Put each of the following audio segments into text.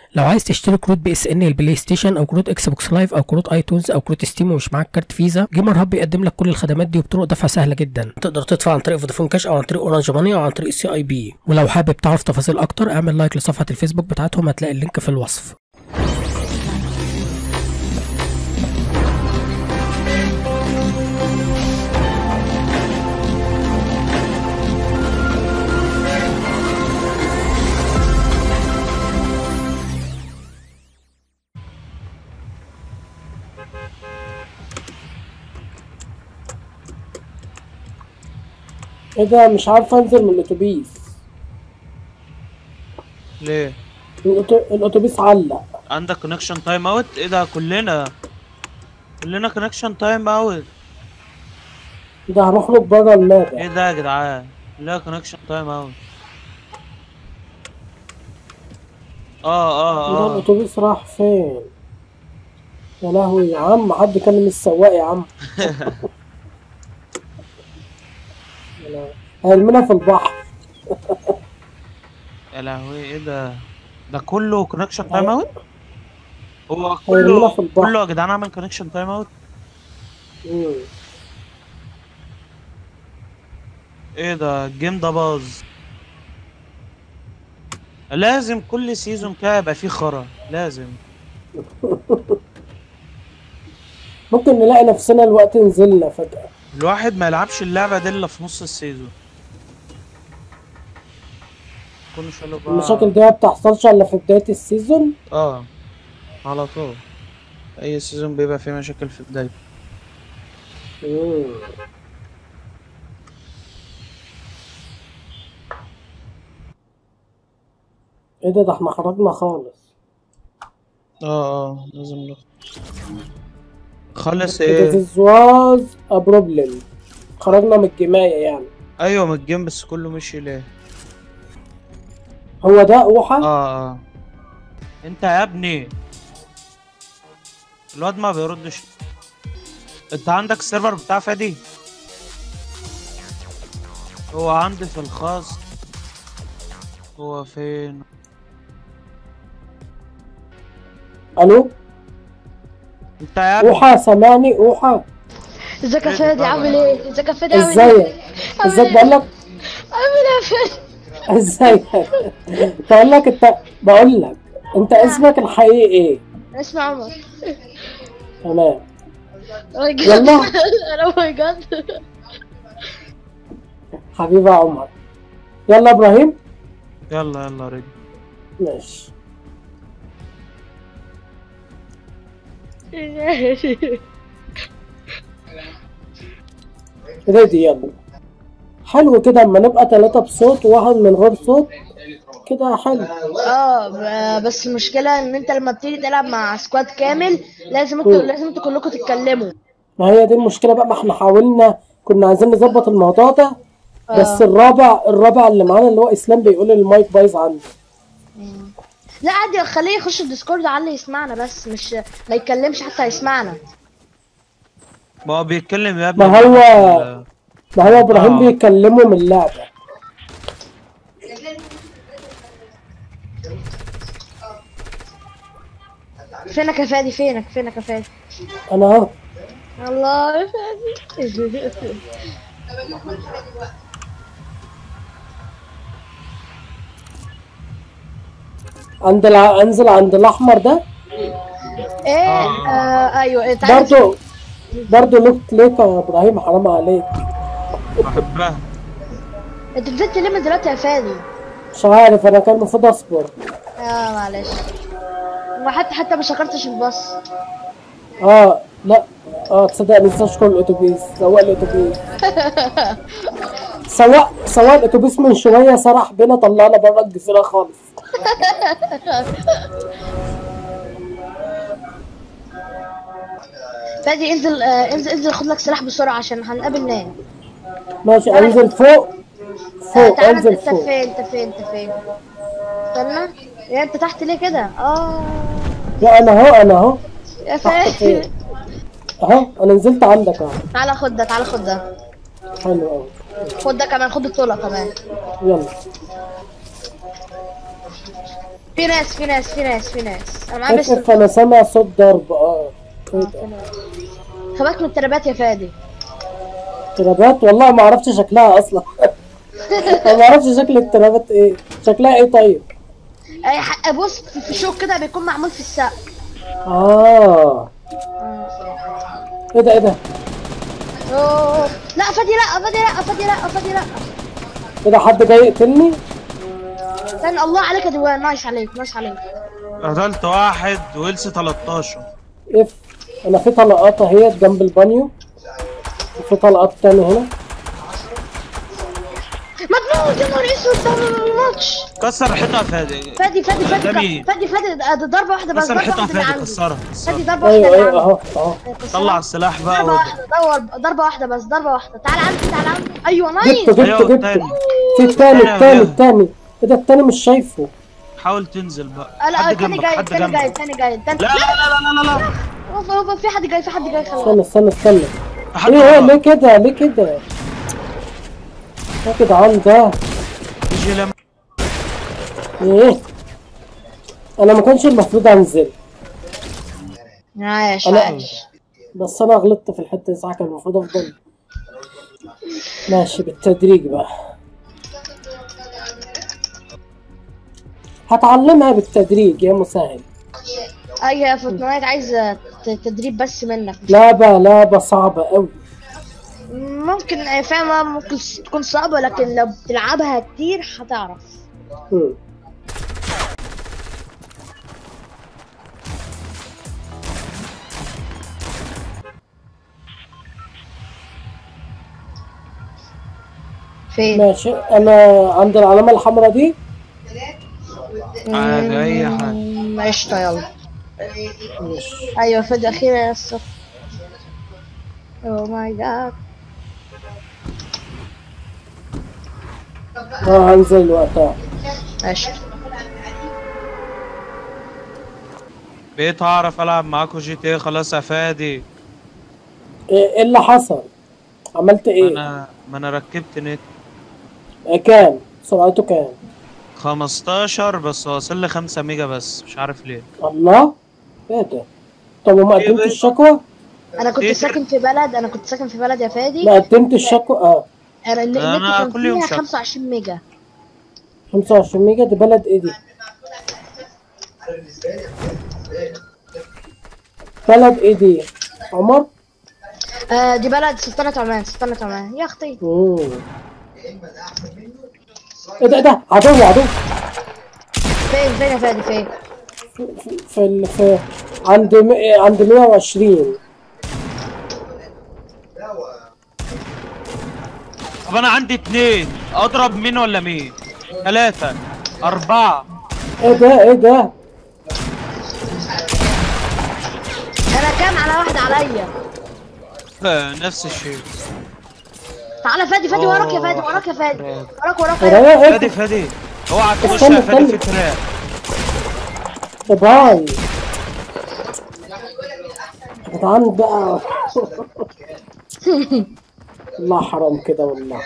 لو عايز تشتري كروت بي اس ان البلاي ستيشن او كروت اكس بوكس لايف او كروت ايتونز او كروت ستيم ومش معاك كارت فيزا جيمر هاب بيقدم لك كل الخدمات دي وبطرق دفع سهله جدا تقدر تدفع عن طريق فودافون كاش او عن طريق اورنج ماني او عن طريق السي اي بي ولو حابب تعرف تفاصيل اكتر اعمل لايك لصفحه الفيسبوك بتاعتهم هتلاقي اللينك في الوصف ايه ده مش عارف انزل من الاتوبيس ليه الأتو- الاتوبيس علق عندك كونكشن تايم اوت ايه ده كلنا كلنا كونكشن تايم اوت ده هنخرج بره الماب ايه ده يا جدعان لا كونكشن تايم اوت اه اه ده اه الاتوبيس راح فين يا لهوي يا عم حد كلم السواق يا عم يا لهوي. هيرمينا في البحر يا لهوي ايه ده ده كله كونكشن تايم اوت هو هيرمينا كله في البحر. كله يا جدعان عمل كونكشن تايم اوت مم. ايه ده الجيم ده باظ لازم كل سيزون كده يبقى فيه خرا لازم ممكن نلاقي نفسنا الوقت نزلنا فجأة الواحد ما يلعبش اللعبة دي الا في نص السيزون كل شوية بقى المشاكل دي ما بتحصلش الا في بداية السيزون اه على طول اي سيزون بيبقى فيه مشاكل في بدايته مم. ايه ده ده احنا خرجنا خالص اه اه لازم نخ... خلص كده ايه this was a problem خرجنا من الجماية يعني ايوه من الجيم بس كله مشي ليه هو ده اوحى اه اه انت يا ابني الواد ما بيردش انت عندك السيرفر بتاع فادي هو عندي في الخاص هو فين الو انت يا ابني اوحى سامعني اوحى ازيك يا إيه فادي ده؟ عامل ايه؟ ازيك يا فادي عامل ازيك ايه؟ عامل ازيك إيه؟ بقول لك عامل ايه يا فادي؟ ازيك بقول لك انت بقول لك انت اسمك الحقيقي ايه اسمع عمر تمام ماي جاد يلا. انا ماي جاد حبيبي يا عمر يلا ابراهيم يلا يلا رجع ماشي ريدي يلا حلو كده اما نبقى ثلاثة بصوت وواحد من غير صوت كده حلو اه ب- بس المشكلة ان انت لما بتيجي تلعب مع سكواد كامل لازم انتوا مم. لازم انتوا كلكم تتكلموا ما هي دي المشكلة بقى ما احنا حاولنا كنا عايزين نظبط الموضوع ده بس الرابع الرابع اللي معانا اللي هو اسلام بيقول المايك بايظ عنده لا عادي خليه يخش الديسكورد علي يسمعنا بس مش ما يتكلمش حتى يسمعنا ما هو بيتكلم يا ابني ما هو- ال- ما هو ابراهيم آه. بيكلمه من اللعبة فينك يا فادي فينك فينك يا فادي انا اهو الله يا فادي عند الع... انزل عند الاحمر ده ايه آه ايوه إيه، تعالى برضو برضو لوك ليك يا ابراهيم حرام عليك بحبها انت نزلت ليه من دلوقتي يا فادي؟ مش عارف انا كان المفروض اصبر اه معلش وحتى حتى ما شكرتش الباص اه لا اه تصدق نسيت اشكر الاتوبيس سواق الاتوبيس سواق سواق الاتوبيس من شويه سرح بينا طلعنا بره الجزيره خالص فادي انزل آه انزل انزل خد لك سلاح بسرعه عشان هنقابل نام ماشي انزل فوق آه فوق تعالى انزل انت فوق فين انت فين انت فين استنى يا انت تحت ليه كده اه لا انا اهو انا اهو يا تحت فادي فين اهو انا نزلت عندك اهو تعالى خد ده تعالى خد ده حلو قوي خد ده كمان خد الطولة كمان يلا في ناس في ناس في ناس في ناس انا معايا اف بس اف انا سامع صوت ضرب اه ايه ده خباك من الترابات يا فادي ترابات والله ما عرفت شكلها اصلا انا ما عرفش شكل الترابات ايه شكلها ايه طيب اي ح- بص في شوك كده بيكون معمول في السقف اه ايه ده ايه ده اوه لا فادي لا فادي لا فادي لا فادي لا ايه ده حد جاي يقتلني استنى الله عليك يا ديوان نايس عليك نايس عليك قتلت واحد ويلس 13 اف انا في طلقات اهي جنب البانيو وفي طلقات تاني هنا مجنون يا نهار اسود ده ما بيموتش كسر حيطه يا فادي فادي فادي فادي ده مين؟ فادي فادي ده ده ضربه واحده بس كسر ضربه حيطه يا واحده اللي فادي عندي كسرها فادي كسرها. ضربه واحده ايوه اللي ايوه عندي اهو اهو طلع السلاح بقى ضربه و... واحده دور ضربه واحده بس ضربه واحده تعال عندي تعال عندي ايوه نايس جبته أيوة، جبته جبته التاني. في التاني أيوة، التاني أيوة. التاني ايه ده التاني مش شايفه حاول تنزل بقى آه، لا حد التاني جنبك جاي حد التاني جاي جنبك التاني جاي التاني لا لا لا لا لا لا هوب هوب في حد جاي في حد جاي خلاص استنى استنى استنى حد ايه ايه ليه وراك. كده ليه كده يا جدعان ده يجي لما ايه انا ما كانش المفروض انزل عايش أنا- عايش بس انا غلطت في الحته دي صح كان المفروض افضل ماشي بالتدريج بقى هتعلمها بالتدريج يا مسهل ايوه يا فورتنايت عايز ت- تدريب بس منك لعبة لعبة صعبة قوي ممكن آه، فاهمة ممكن س- تكون صعبة لكن لو بتلعبها كتير هتعرف مم. فين؟ ماشي انا عند العلامة الحمراء دي عادي اي حاجه مم، قشطة يلا ايوه فجأة اخيرا يا الصف اوه ماي جاد اه هنزل وقتها قشطة بقيت اعرف العب معاكم جي تي إيه خلاص يا فادي ايه إيه اللي حصل عملت ما ايه انا ما انا ركبت نت إيه كام سرعته كام 15 بس واصل لي 5 ميجا بس مش عارف ليه الله ايه ده طب وما إيه قدمتش ده؟ الشكوى انا كنت إيه؟ ساكن في بلد انا كنت ساكن في بلد يا فادي ما قدمت الشكوى اه انا النت أنا كان كل يوم فيها شك. 25 ميجا 25 ميجا دي بلد ايه دي بلد ايه دي عمر آه دي بلد سلطنة عمان سلطنة عمان يا اختي مم. ايه ده ايه ده عدو عدو فين فين يا فادي فين في في في, ال- في عند م... عند 120 طب انا عندي اتنين اضرب مين ولا مين ثلاثة أربعة ايه ده ايه ده انا كام على واحد عليا آه، نفس الشيء تعالى فادي فادي أوه. وراك يا فادي وراك يا فادي وراك وراك ورايا ايه فادي فادي اوعى تخش استنى، يا فادي في استنى. تراك ده باي يا جدعان بقى والله حرام كده والله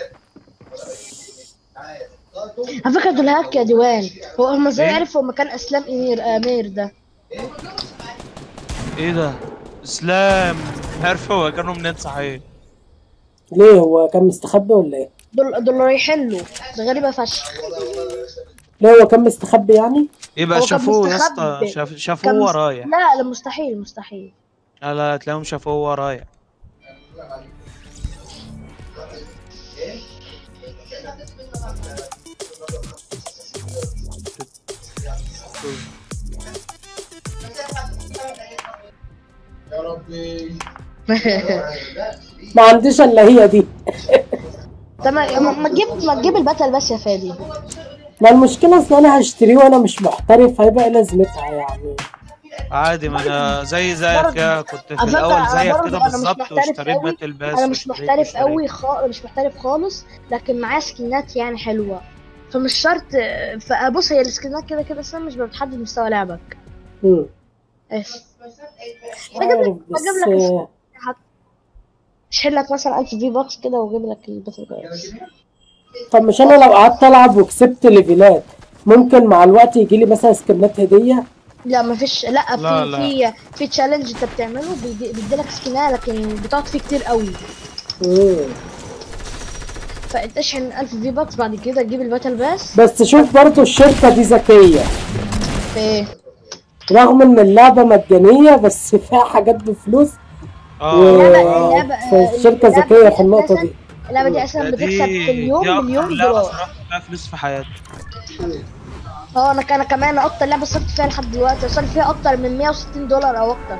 على فكرة دول هاك يا ديوان هو هم ازاي إيه؟ عرفوا مكان اسلام امير امير ده ايه ده اسلام عارفوا كانوا منين صحيح ليه هو كان مستخبي ولا ايه دول دول رايحين له ده غريبة فشخ ليه هو كان مستخبي يعني يبقى هو كان شافوه يا اسطى مستخبي. شاف كان شافوه مست- ورايا لا لا مستحيل مستحيل لا لا تلاقيهم شافوه ورايا ما عنديش الا هي دي تمام ما- ما تجيب ما تجيب الباتل بس يا فادي ما المشكلة اصل انا هشتريه وانا مش محترف هيبقى ايه لازمتها يعني عادي ما انا زي زيك برضه- كده كنت في على فكرة الاول أنا زيك برضه كده أنا مش بالظبط محترف واشتريت أوي. باتل باس انا مش واشتريت محترف واشتريت. قوي خالص مش محترف خالص لكن معايا سكنات يعني حلوه فمش شرط فبص هي السكنات كده كده اصلا مش بتحدد مستوى لعبك مم. ايش مش عارف بس بجيب لك اشيل لك مثلا 1000 في بوكس كده واجيب لك الباتل جايز طب مش انا لو قعدت العب وكسبت ليفلات ممكن مع الوقت يجي لي مثلا سكنات هديه لا مفيش لا لا، في لا. في في تشالنج انت بتعمله بيدي- بيديلك سكنها لكن بتقعد فيه كتير قوي مم. فانت اشحن 1000 في باكس بعد كده تجيب الباتل باس بس شوف برضو الشركه دي ذكيه في ايه رغم ان اللعبه مجانيه بس فيها حاجات بفلوس اه و- اللعبة- اللعبة- فالشركه اللعبة ذكيه دي في النقطه أساساً- دي اللعبه دي اصلا دي بتكسب في اليوم دي أكتر مليون لعبة دولار صراحة فيها فلوس في حياتي اه انا انا كمان اكتر لعبه صرفت فيها لحد دلوقتي وصلت فيها اكتر من 160 دولار او اكتر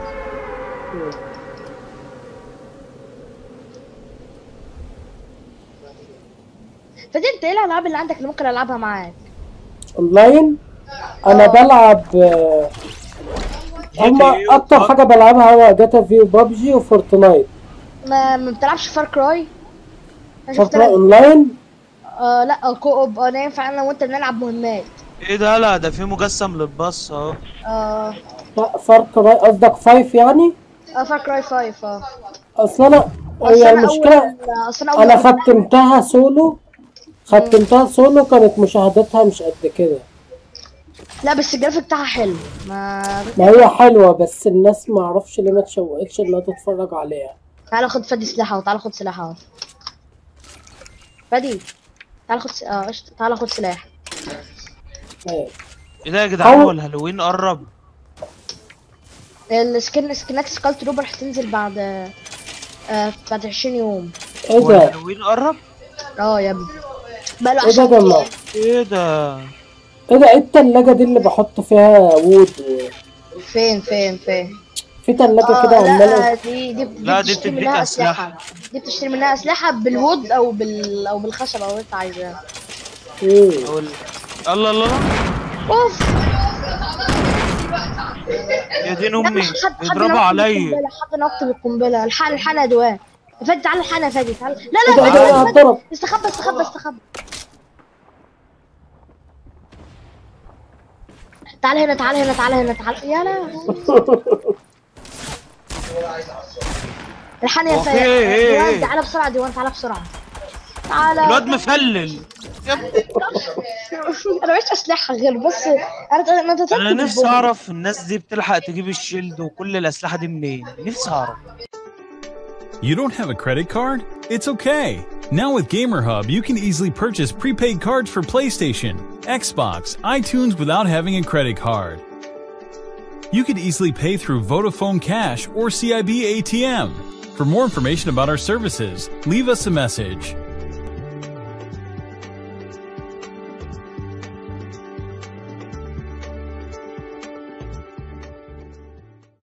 فدي انت ايه الالعاب اللي عندك اللي ممكن العبها معاك اونلاين انا آه. بلعب آه، هما GTA اكتر حاجه بلعبها هو جاتا في وبابجي وفورتنايت ما ما بتلعبش فار كراي انا شفت فورتنايت لك اونلاين اه لا كو اوب اه انا ينفع انا وانت نلعب مهمات ايه ده لا ده في مجسم للباص اهو اه لا فار كراي قصدك فايف يعني اه فار كراي 5 اه اصل انا أصل هي أنا المشكله أول- أصل أنا أول انا ما ختمتها سولو ختمتها سولو كانت مشاهدتها مش قد كده لا بس الجرافيك بتاعها حلو ما ما هي حلوه بس الناس ما اعرفش ليه ما تشوقتش انها تتفرج عليها تعالى خد فادي سلاح اهو تعالى خد سلاح اهو فادي تعالى خد س... اه قشطة تعالى خد سلاح أيوة. ايه ده يا جدعان أو- هو الهالوين قرب السكن سكنات سكال تروبر هتنزل بعد آه بعد 20 يوم ايه هو ده الهالوين قرب اه يا ابني بقاله ايه ده يا عشان جماعه ايه ده ايه ده ايه التلاجة دي اللي بحط فيها وود و... فين فين فين في تلاجة اه كده لا عمالة دي دي, دي لا، دي بتشتري بتديك منها أسلحة. دي بتشتري منها اسلحه بالوود او بال او بالخشب او اللي انت عايزاه مم. هو ال- الله الله الله. اوف يا دين لا، امي حد حد يضربوا نط عليا بالقنبلة، حد نط بالقنبله الحق الحق يا دوان يا فادي تعالى الحق يا فادي تعالى لا ايه لا ده ايه ده لا ايه ده هتضرب استخبى استخبى استخبى تعال هنا تعال هنا تعال هنا تعال يا لا الحقني يا هو في فادي إيه؟ إيه؟ ديوان إيه؟ تعالى بسرعه ديوان تعالى بسرعه تعالى الواد مفلل انا معيش اسلحه غير بس انا انا اتقتلت انا نفسي بالبوم. اعرف الناس دي بتلحق تجيب الشيلد وكل الاسلحه دي منين نفسي اعرف You don't have a credit card? It's okay. Now with GamerHub, you can easily purchase prepaid cards for PlayStation, Xbox, iTunes without having a credit card. You could easily pay through Vodafone Cash or CIB ATM. For more information about our services, leave us a message.